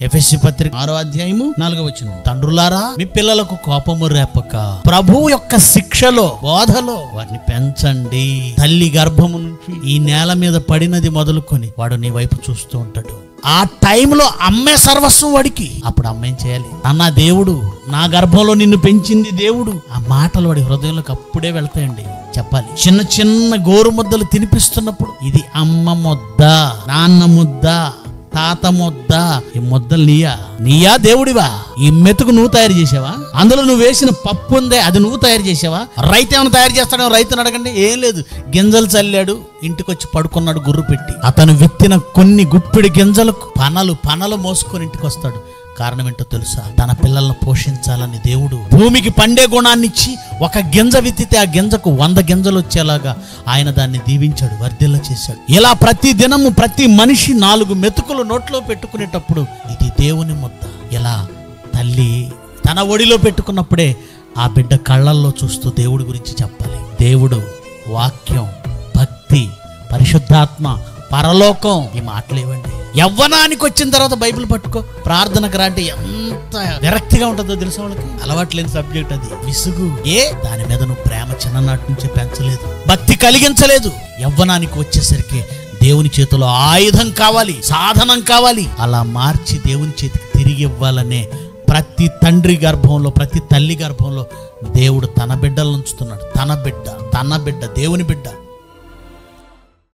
FSC పత్రిక ఆరో అధ్యాయము నాలుగో వచ్చిన తండ్రులారా మీ పిల్లలకు కోపము రేపక ప్రభు యొక్క శిక్షలో బోధలో వారిని పెంచండి తల్లి గర్భము నుంచి ఈ నేల మీద పడినది మొదలుకొని వాడు నీ వైపు చూస్తూ ఉంటాడు ఆ టైంలో అమ్మే సర్వస్వం వాడికి అప్పుడు అమ్మ ఏం చేయాలి అన్న దేవుడు నా గర్భంలో నిన్ను పెంచింది దేవుడు ఆ మాటలు వాడి హృదయంలోకి అప్పుడే వెళ్తాయండి చెప్పాలి చిన్న చిన్న గోరు ముద్దలు తినిపిస్తున్నప్పుడు ఇది అమ్మ ముద్ద నాన్న ముద్ద తాత ముద్ద ఈ ముద్దలు నీయా నీయా దేవుడివా ఈ మెతుకు నువ్వు తయారు చేసావా అందులో నువ్వు వేసిన పప్పు ఉందే అది నువ్వు తయారు చేసావా రైతు ఏమైనా తయారు చేస్తాడో రైతుని అడగండి ఏం లేదు గింజలు చల్లాడు ఇంటికి వచ్చి పడుకున్నాడు గుర్రు పెట్టి అతను విత్తిన కొన్ని గుప్పిడి గింజలకు పనలు పనలు మోసుకొని ఇంటికి వస్తాడు కారణం ఏంటో తెలుసా తన పిల్లలను పోషించాలని దేవుడు భూమికి పండే గుణాన్ని ఇచ్చి ఒక గింజ విత్తితే ఆ గింజకు వంద గింజలు వచ్చేలాగా ఆయన దాన్ని దీవించాడు వర్ధిల్ల చేశాడు ఇలా ప్రతి దినము ప్రతి మనిషి నాలుగు మెతుకులు నోట్లో పెట్టుకునేటప్పుడు ఇది దేవుని ముద్ద ఇలా తల్లి తన ఒడిలో పెట్టుకున్నప్పుడే ఆ బిడ్డ కళ్ళల్లో చూస్తూ దేవుడి గురించి చెప్పాలి దేవుడు వాక్యం భక్తి పరిశుద్ధాత్మ పరలోకం ఈ మాటలు ఇవ్వండి యవ్వనానికి వచ్చిన తర్వాత బైబిల్ పట్టుకో ప్రార్థనకు రా అంటే ఎంత విరక్తిగా ఉంటుందో తెలుసా వాళ్ళకి అలవాట్లేని సబ్జెక్ట్ అది విసుగు ఏ దాని మీద నువ్వు ప్రేమ చిన్ననాటి నుంచే పెంచలేదు భక్తి కలిగించలేదు యవ్వనానికి వచ్చేసరికి దేవుని చేతిలో ఆయుధం కావాలి సాధనం కావాలి అలా మార్చి దేవుని చేతికి తిరిగి ఇవ్వాలనే ప్రతి తండ్రి గర్భంలో ప్రతి తల్లి గర్భంలో దేవుడు తన బిడ్డలను ఉంచుతున్నాడు తన బిడ్డ తన బిడ్డ దేవుని బిడ్డ